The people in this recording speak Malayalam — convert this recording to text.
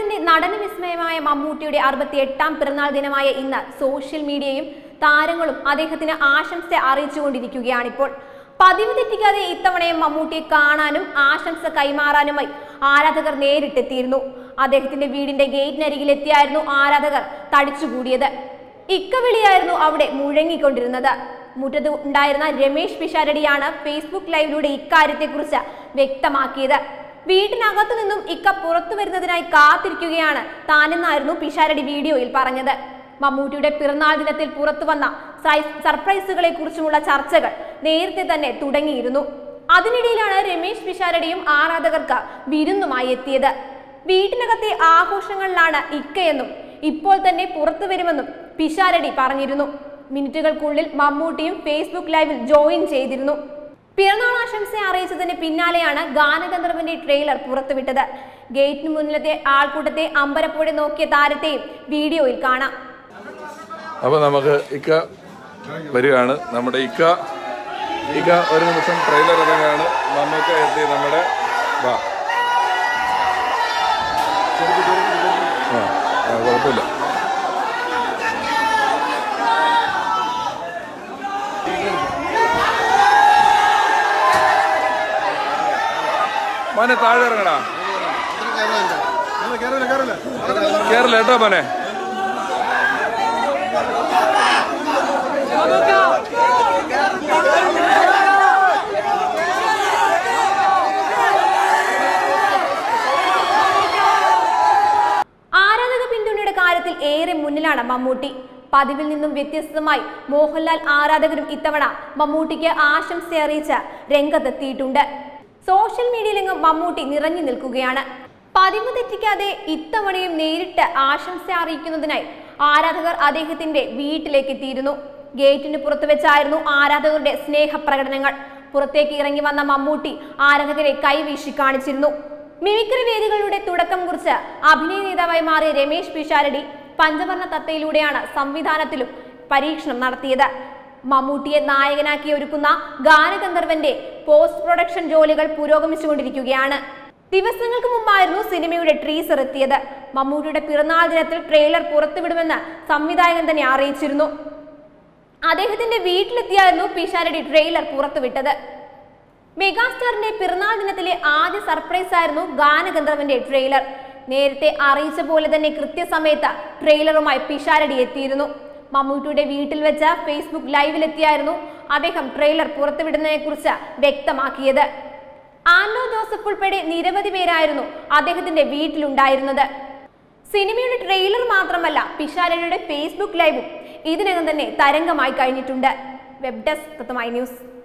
കേരളത്തിന്റെ നടന വിസ്മയമായ മമ്മൂട്ടിയുടെ അറുപത്തി എട്ടാം പിറന്നാൾ ദിനമായ ഇന്ന് സോഷ്യൽ മീഡിയയും താരങ്ങളും അദ്ദേഹത്തിന് ആശംസ അറിയിച്ചുകൊണ്ടിരിക്കുകയാണിപ്പോൾ പതിവ് തെറ്റിക്കാതെ ഇത്തവണയും മമ്മൂട്ടിയെ കാണാനും ആശംസ കൈമാറാനുമായി ആരാധകർ നേരിട്ടെത്തിയിരുന്നു അദ്ദേഹത്തിന്റെ വീടിന്റെ ഗേറ്റിനരികിലെത്തിയായിരുന്നു ആരാധകർ തടിച്ചുകൂടിയത് ഇക്കവിളിയായിരുന്നു അവിടെ മുഴങ്ങിക്കൊണ്ടിരുന്നത് മുറ്റത്ത് ഉണ്ടായിരുന്ന രമേശ് പിഷാരടിയാണ് ഫേസ്ബുക്ക് ലൈവിലൂടെ ഇക്കാര്യത്തെക്കുറിച്ച് വ്യക്തമാക്കിയത് വീട്ടിനകത്തു നിന്നും ഇക്ക പുറത്തു വരുന്നതിനായി കാത്തിരിക്കുകയാണ് താനെന്നായിരുന്നു പിഷാരടി വീഡിയോയിൽ പറഞ്ഞത് മമ്മൂട്ടിയുടെ പിറന്നാൾ ദിനത്തിൽ പുറത്തു വന്ന സൈ- സർപ്രൈസുകളെ കുറിച്ചുമുള്ള ചർച്ചകൾ നേരത്തെ തന്നെ തുടങ്ങിയിരുന്നു അതിനിടയിലാണ് രമേശ് പിഷാരടിയും ആരാധകർക്ക് വിരുന്നുമായി എത്തിയത് വീട്ടിനകത്തെ ആഘോഷങ്ങളിലാണ് ഇക്കയെന്നും ഇപ്പോൾ തന്നെ പുറത്തു വരുമെന്നും പിഷാരടി പറഞ്ഞിരുന്നു മിനിറ്റുകൾക്കുള്ളിൽ മമ്മൂട്ടിയും ഫേസ്ബുക്ക് ലൈവിൽ ജോയിൻ ചെയ്തിരുന്നു പിറന്നാൾ ആശംസ അറിയിച്ചതിന് പിന്നാലെയാണ് ഗാനഗന്ധർവന്റെ ട്രെയിലർ പുറത്തുവിട്ടത് ഗേറ്റിന് മുന്നിലത്തെ ആൾക്കൂട്ടത്തെ അമ്പരപ്പോടെ നോക്കിയ താരത്തെയും വീഡിയോയിൽ കാണാം അപ്പോൾ നമുക്ക് ഇക്ക വരികയാണ് നമ്മുടെ ഇക്ക ഇക്ക ഒരു നിമിഷം ട്രെയിലർ ഇറങ്ങാണ് നമുക്ക് എത്തി നമ്മുടെ വാ ആ ആ, കുഴപ്പമില്ല മോനെ താഴെ ഇറങ്ങടാ കേറില്ല കേട്ടോ മോനെ ആരാധക പിന്തുണയുടെ കാര്യത്തിൽ ഏറെ മുന്നിലാണ് മമ്മൂട്ടി പതിവിൽ നിന്നും വ്യത്യസ്തമായി മോഹൻലാൽ ആരാധകരും ഇത്തവണ മമ്മൂട്ടിക്ക് ആശംസ അറിയിച്ച് രംഗത്തെത്തിയിട്ടുണ്ട് സോഷ്യൽ മീഡിയയിലെങ്ങും മമ്മൂട്ടി നിറഞ്ഞു നിൽക്കുകയാണ് പതിവ് തെറ്റിക്കാതെ ഇത്തവണയും നേരിട്ട് ആശംസ അറിയിക്കുന്നതിനായി ആരാധകർ അദ്ദേഹത്തിന്റെ വീട്ടിലേക്ക് എത്തിയിരുന്നു ഗേറ്റിന് പുറത്തു വെച്ചായിരുന്നു ആരാധകരുടെ സ്നേഹപ്രകടനങ്ങൾ പുറത്തേക്ക് ഇറങ്ങി വന്ന മമ്മൂട്ടി ആരാധകരെ കൈവീശി കാണിച്ചിരുന്നു മിമിക്രി വേദികളുടെ തുടക്കം കുറിച്ച് അഭിനയ നേതാവായി മാറിയ രമേശ് പിഷാരടി പഞ്ചവർണ്ണ തത്തയിലൂടെയാണ് സംവിധാനത്തിലും പരീക്ഷണം നടത്തിയത് മമ്മൂട്ടിയെ നായകനാക്കി ഒരുക്കുന്ന ഗാനഗന്ധർവന്റെ പോസ്റ്റ് പ്രൊഡക്ഷൻ ജോലികൾ പുരോഗമിച്ചുകൊണ്ടിരിക്കുകയാണ് ദിവസങ്ങൾക്ക് മുമ്പായിരുന്നു സിനിമയുടെ ട്രീസർ എത്തിയത് മമ്മൂട്ടിയുടെ പിറന്നാൾ ദിനത്തിൽ ട്രെയിലർ പുറത്തുവിടുമെന്ന് സംവിധായകൻ തന്നെ അറിയിച്ചിരുന്നു അദ്ദേഹത്തിന്റെ വീട്ടിലെത്തിയായിരുന്നു പിഷാരടി ട്രെയിലർ പുറത്തുവിട്ടത് മെഗാസ്റ്റാറിന്റെ പിറന്നാൾ ദിനത്തിലെ ആദ്യ സർപ്രൈസ് ആയിരുന്നു ഗാനഗന്ധർവന്റെ ട്രെയിലർ നേരത്തെ അറിയിച്ച പോലെ തന്നെ കൃത്യസമയത്ത് ട്രെയിലറുമായി പിഷാരടി എത്തിയിരുന്നു മമ്മൂട്ടിയുടെ വീട്ടിൽ വെച്ച ഫേസ്ബുക്ക് ലൈവിലെത്തിയായിരുന്നു അദ്ദേഹം ട്രെയിലർ പുറത്തുവിടുന്നതിനെ കുറിച്ച് വ്യക്തമാക്കിയത് ആൻഡോ ജോസഫ് ഉൾപ്പെടെ നിരവധി പേരായിരുന്നു അദ്ദേഹത്തിന്റെ വീട്ടിലുണ്ടായിരുന്നത് സിനിമയുടെ ട്രെയിലർ മാത്രമല്ല പിഷാരടിയുടെ ഫേസ്ബുക്ക് ലൈവും ഇതിനകം തന്നെ തരംഗമായി കഴിഞ്ഞിട്ടുണ്ട് വെബ് ഡെസ്ക് ന്യൂസ്